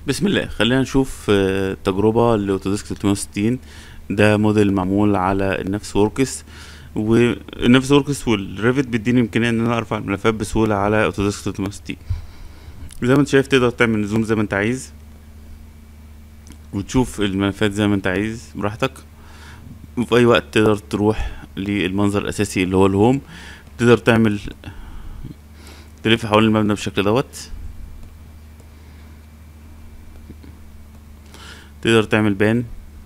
بسم الله خلينا نشوف آه، تجربة لاوتوديسك 360 ده موديل معمول على النفس وركس والنفس وركس والريفت بيديني امكانية ان انا ارفع الملفات بسهولة على اوتوديسك 360 زي ما انت شايف تقدر تعمل زوم زي ما انت عايز وتشوف الملفات زي ما انت عايز براحتك وفي اي وقت تقدر تروح للمنظر الاساسي اللي هو الهوم تقدر تعمل تلف حوالين المبنى بالشكل دوت تقدر تعمل بان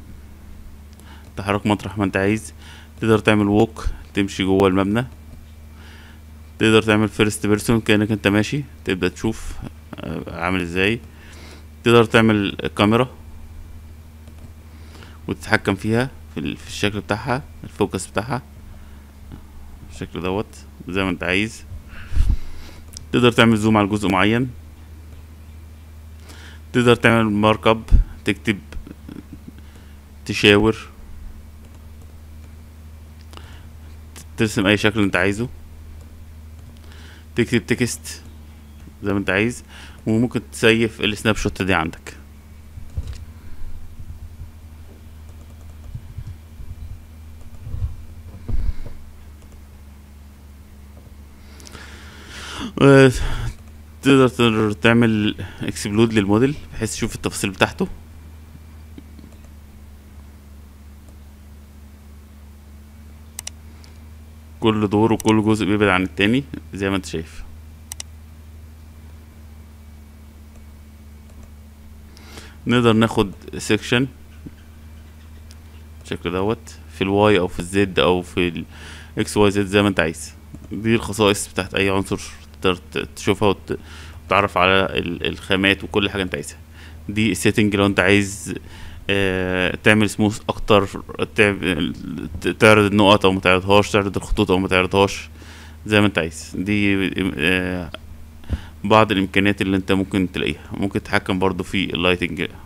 تحرك مطرح ما انت عايز تقدر تعمل ووك تمشي جوه المبنى تقدر تعمل فيرست بيرسون كأنك انت ماشي تبدأ تشوف آه، عامل ازاي تقدر تعمل كاميرا وتتحكم فيها في, ال- في الشكل بتاعها الفوكس بتاعها الشكل دوت زي ما انت عايز تقدر تعمل زوم على جزء معين تقدر تعمل مارك اب تكتب تشاور ترسم اي شكل انت عايزه تكتب تكست زي ما انت عايز وممكن تسيف السناب شوت دي عندك آه، تقدر تقدر تعمل اكسبلود للموديل بحيث تشوف التفاصيل بتاعته كل دور وكل جزء بيبعد عن التاني زي ما انت شايف نقدر ناخد سيكشن بالشكل دوت في الواي او في الزد او في الاكس واي زد زي ما انت عايز دي الخصائص بتاعت اي عنصر تقدر ت- تشوفها وت- وتتعرف على ال- الخامات وكل حاجه انت عايزها دي السيتنج لو انت عايز آه، تعمل سموث اكتر تعمل- ت- تعرض النقط او ما تعرضهاش تعرض الخطوط او ما تعرضهاش زي ما انت عايز دي آه، بعض الامكانيات اللي انت ممكن تلاقيها ممكن تتحكم برضو في اللايتنج